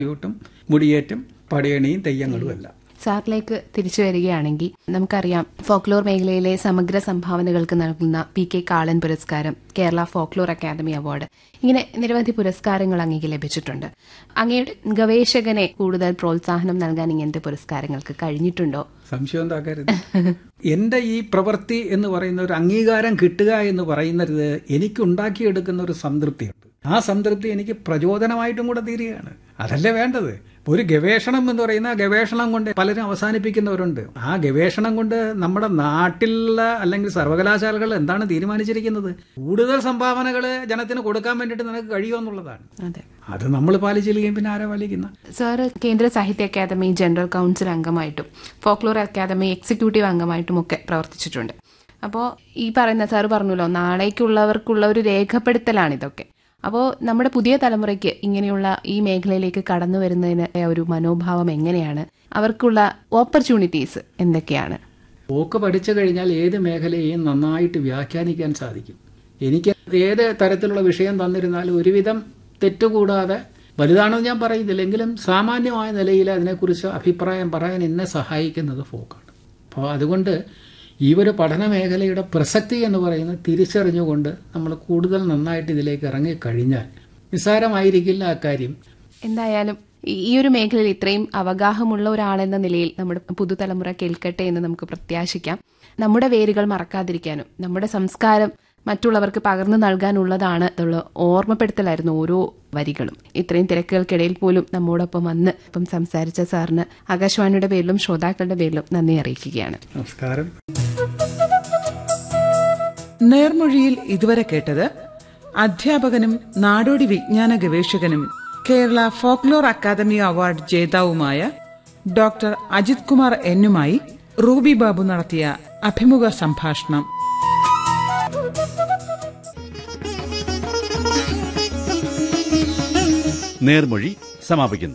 യൂട്ടും മുടിയേറ്റും പടയണിയും തെയ്യങ്ങളും എല്ലാം സാറിലേക്ക് തിരിച്ചു വരികയാണെങ്കിൽ നമുക്കറിയാം ഫോക്ലോർ മേഖലയിലെ സമഗ്ര സംഭാവനകൾക്ക് നൽകുന്ന പി കെ കാളൻ പുരസ്കാരം കേരള ഫോക്ലോർ അക്കാദമി അവാർഡ് ഇങ്ങനെ നിരവധി പുരസ്കാരങ്ങൾ അങ്ങേക്ക് ലഭിച്ചിട്ടുണ്ട് അങ്ങയുടെ ഗവേഷകനെ കൂടുതൽ പ്രോത്സാഹനം നൽകാൻ ഇങ്ങനത്തെ പുരസ്കാരങ്ങൾക്ക് കഴിഞ്ഞിട്ടുണ്ടോ സംശയം എന്താക്കരുത് എന്റെ ഈ പ്രവൃത്തി എന്ന് പറയുന്ന ഒരു അംഗീകാരം കിട്ടുക എന്ന് പറയുന്നത് എനിക്ക് ഉണ്ടാക്കിയെടുക്കുന്ന ഒരു സംതൃപ്തിയുണ്ട് ആ സംതൃപ്തി എനിക്ക് പ്രചോദനമായിട്ടും കൂടെ തീരുകയാണ് അതല്ലേ വേണ്ടത് ഒരു ഗവേഷണം എന്ന് പറയുന്ന ആ ഗവേഷണം കൊണ്ട് പലരും അവസാനിപ്പിക്കുന്നവരുണ്ട് ആ ഗവേഷണം കൊണ്ട് നമ്മുടെ നാട്ടിലുള്ള അല്ലെങ്കിൽ സർവകലാശാലകൾ എന്താണ് തീരുമാനിച്ചിരിക്കുന്നത് കൂടുതൽ സംഭാവനകൾ ജനത്തിന് കൊടുക്കാൻ വേണ്ടിയിട്ട് നിനക്ക് കഴിയുമെന്നുള്ളതാണ് അതെ അത് നമ്മൾ പാലിച്ചില്ലെങ്കിൽ പിന്നെ ആരാ പാലിക്കുന്ന സാറ് കേന്ദ്ര സാഹിത്യ അക്കാദമി ജനറൽ കൗൺസിൽ അംഗമായിട്ടും ഫോക്ലോർ അക്കാദമി എക്സിക്യൂട്ടീവ് അംഗമായിട്ടും ഒക്കെ പ്രവർത്തിച്ചിട്ടുണ്ട് അപ്പോൾ ഈ പറയുന്ന സാറ് പറഞ്ഞല്ലോ നാളേക്കുള്ളവർക്കുള്ള ഒരു രേഖപ്പെടുത്തലാണ് ഇതൊക്കെ അപ്പോൾ നമ്മുടെ പുതിയ തലമുറയ്ക്ക് ഇങ്ങനെയുള്ള ഈ മേഖലയിലേക്ക് കടന്നു വരുന്നതിന് ഒരു മനോഭാവം എങ്ങനെയാണ് അവർക്കുള്ള ഓപ്പർച്യൂണിറ്റീസ് എന്തൊക്കെയാണ് പോക്ക് പഠിച്ചു കഴിഞ്ഞാൽ ഏത് മേഖലയെയും നന്നായിട്ട് വ്യാഖ്യാനിക്കാൻ സാധിക്കും എനിക്ക് ഏത് തരത്തിലുള്ള വിഷയം തന്നിരുന്നാലും ഒരുവിധം തെറ്റുകൂടാതെ വലുതാണെന്ന് ഞാൻ പറയുന്നില്ല എങ്കിലും സാമാന്യമായ നിലയിൽ അതിനെക്കുറിച്ച് അഭിപ്രായം പറയാൻ എന്നെ സഹായിക്കുന്നത് ഫോക്കാണ് അപ്പോൾ അതുകൊണ്ട് ഈ ഒരു പഠന മേഖലയുടെ പ്രസക്തി എന്ന് പറയുന്നത് തിരിച്ചറിഞ്ഞുകൊണ്ട് നമ്മൾ കൂടുതൽ നന്നായിട്ട് ഇതിലേക്ക് ഇറങ്ങിക്കഴിഞ്ഞാൽ നിസ്സാരമായിരിക്കില്ല അക്കാര്യം എന്തായാലും ഈ ഈ ഒരു മേഖലയിൽ ഇത്രയും അവഗാഹമുള്ള ഒരാളെന്ന നിലയിൽ നമ്മുടെ പുതുതലമുറ കേൾക്കട്ടെ എന്ന് നമുക്ക് പ്രത്യാശിക്കാം നമ്മുടെ വേരുകൾ മറക്കാതിരിക്കാനും നമ്മുടെ സംസ്കാരം മറ്റുള്ളവർക്ക് പകർന്നു നൽകാനുള്ളതാണ് എന്നുള്ള ഓർമ്മപ്പെടുത്തലായിരുന്നു ഓരോ വരികളും ഇത്രയും തിരക്കുകൾക്കിടയിൽ പോലും നമ്മോടൊപ്പം വന്ന് ഇപ്പം സംസാരിച്ച സാറിന് ആകാശവാണിയുടെ പേരിലും ശ്രോതാക്കളുടെ പേരിലും നന്ദി അറിയിക്കുകയാണ് നമസ്കാരം നേർമൊഴിയിൽ ഇതുവരെ കേട്ടത് അധ്യാപകനും നാടോടി വിജ്ഞാന ഗവേഷകനും കേരള ഫോക്ലോർ അക്കാദമി അവാർഡ് ജേതാവുമായ ഡോക്ടർ അജിത് കുമാർ എന്നുമായി റൂബി ബാബു നടത്തിയ അഭിമുഖ സംഭാഷണം നേർമൊഴി സമാപിക്കുന്നു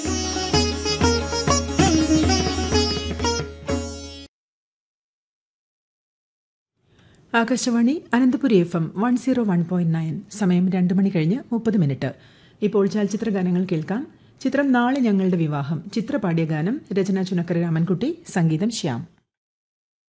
Akashvani Ananthapuri F M one zero one point nine സമയം രണ്ട് മണി കഴിഞ്ഞ് മുപ്പത് മിനിറ്റ് ഇപ്പോൾ ചലച്ചിത്ര ഗാനങ്ങൾ കേൾക്കാം ചിത്രം നാളെ ഞങ്ങളുടെ വിവാഹം ചിത്രപാടിയ ഗാനം രചന ചുനക്കര രാമൻകുട്ടി സംഗീതം ശ്യാം